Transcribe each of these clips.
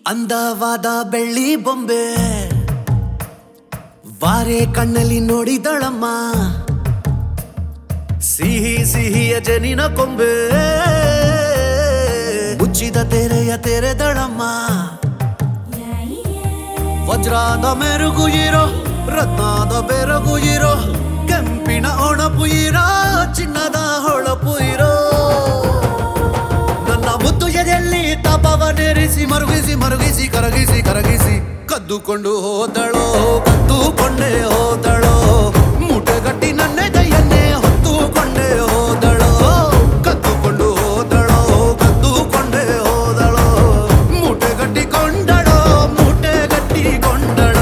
ಅಂದವಾದ ಬೆಳ್ಳಿ ಬೊಂಬೆ ವಾರೆ ಕಣ್ಣಲ್ಲಿ ನೋಡಿದಳಮ್ಮ ಸಿಹಿ ಸಿಹಿಯ ಜನಿನ ಕೊಂಬೆ ಮುಚ್ಚಿದ ತೆರೆಯ ತೆರೆದಳಮ್ಮ ವಜ್ರದ ಮೆರುಗು ಇರೋ ರತ್ನದ ಬೆರಗು ಇರೋ ಕೆಂಪಿನ ಒಣಪು ಇರೋ ಚಿನ್ನದ ಹೊಳಪು ಇರೋ ನನ್ನ ಮುದ್ದು ಎದೆಯಲ್ಲಿ ತಾಪವನ್ನೇರಿಸಿ ಮರುಗಿಸಿ ಮರುಗಿಸಿ ಕರಗಿಸಿ ಕರಗಿಸಿ ಕದ್ದುಕೊಂಡು ಹೋದಳೋ ಕದ್ದುಕೊಂಡೇ ಹೋದಳೋ ಮೂಟೆಗಟ್ಟಿ ನನ್ನೆದೆಯನ್ನೇ ಹೊತ್ತುಕೊಂಡೇ ಹೋದಳೋ ಕದ್ದುಕೊಂಡು ಹೋದಳೋ ಕದ್ದುಕೊಂಡೇ ಹೋದಳೋ ಮೂಟೆಗಟ್ಟಿಕೊಂಡಳೋ ಮೂಟೆಗಟ್ಟಿಕೊಂಡಳೋ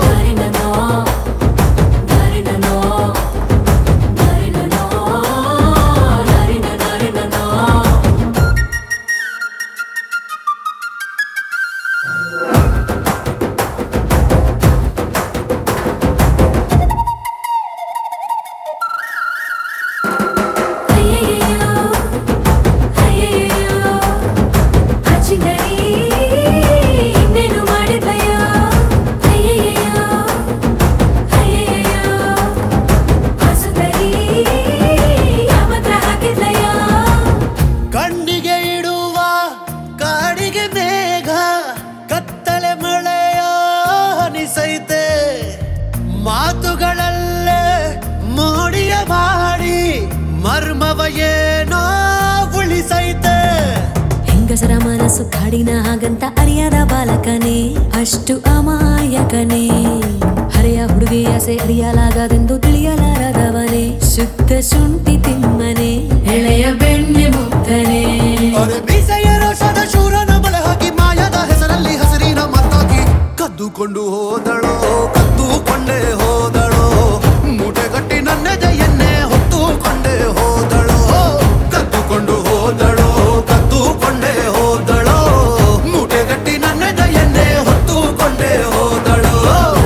ಕಣ್ಣಿಗೆ ಇಡುವ ಕಾಡಿಗೆ ಮೇಘ ಕತ್ತಲೆ ಮಳೆಯ ಹನಿಸೈತೆ ಮಾತುಗಳಲ್ಲೇ ಮೋಡಿಯ ಮಾಡಿ ಮರ್ಮವ ಏನೋ ಉಳಿಸೈತೆ ಹೆಂಗಸರ ಮನಸ್ಸು ಕಾಡಿನ ಹಾಗಂತ ಅರಿಯದ ಬಾಲಕನೇ ಅಷ್ಟು ಅಮಾಯಕನೇ ಹರೆಯ ಹುಡುಗಿ ಆಸೆ ಅರಿಯಲಾಗದೆಂದು ತಿಳಿಯಲಾರದವನೇ ಶುದ್ಧ ಶುಂಠಿ ತಿಮ್ಮನೆ ಎಳೆಯ ಬೆಣ್ಣೆ ಮುಗ್ಧನೇ ಅರೆ ಮೀಸೆಯ ರೋಷದ ಶೂರನ ಬಲೆ ಹಾಕಿ ಮಾಯದ ಹೆಸರಲ್ಲಿ ಹಸಿರಿನ ಮತ್ತಾಗಿ ಕದ್ದುಕೊಂಡು ಹೋದಳೋ ಕದ್ದುಕೊಂಡೇ ಹೋದಳೋ ಮೂಟೆಗಟ್ಟಿ ನನ್ನೆದೆಯನ್ನೇ ಹೊತ್ತುಕೊಂಡೇ ಹೋದಳೋ ಕದ್ದುಕೊಂಡು ಹೋದಳೋ ಕದ್ದುಕೊಂಡೇ ಹೋದಳೋ ಮೂಟೆಗಟ್ಟಿ ನನ್ನೆದೆಯನ್ನೇ ಹೊತ್ತುಕೊಂಡೇ ಹೋದಳೋ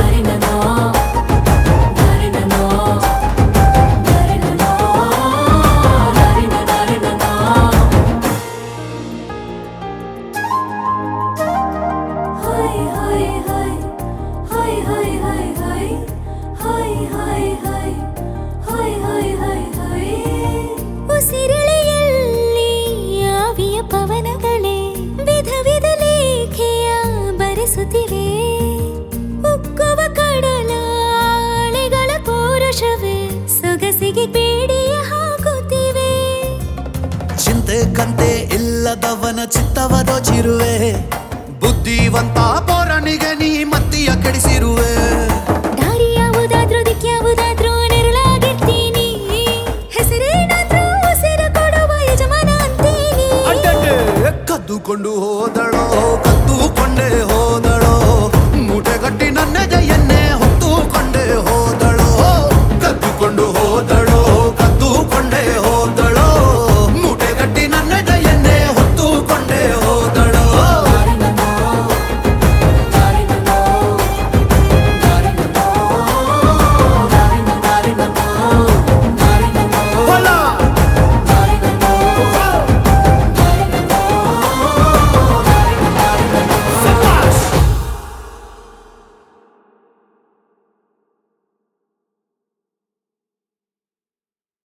ಉಸಿರಳೆಯಲ್ಲಿ ಆವಿಯ ಪವನಗಳೇ ವಿಧ ವಿಧ ಲೇಖೆಯ ಬರೆಸುತ್ತಿವೆ ಉಕ್ಕುವ ಕಡಲ ಅಲೆಗಳ ಪೌರುಷವೇ ಸೊಗಸಿಗೆ ಬೇಡಿಯ ಹಾಕುತ್ತಿವೆ ಚಿಂತೆ ಕಂತೆ ಇಲ್ಲದವನ ಚಿತ್ತವದೋ ಚಿರುವೆ ಬುದ್ಧಿವಂತ ಪೌರನಿಗೆ ನೀ ಮತ್ತಿಯ ಕೆಡಿಸಿರುವೆ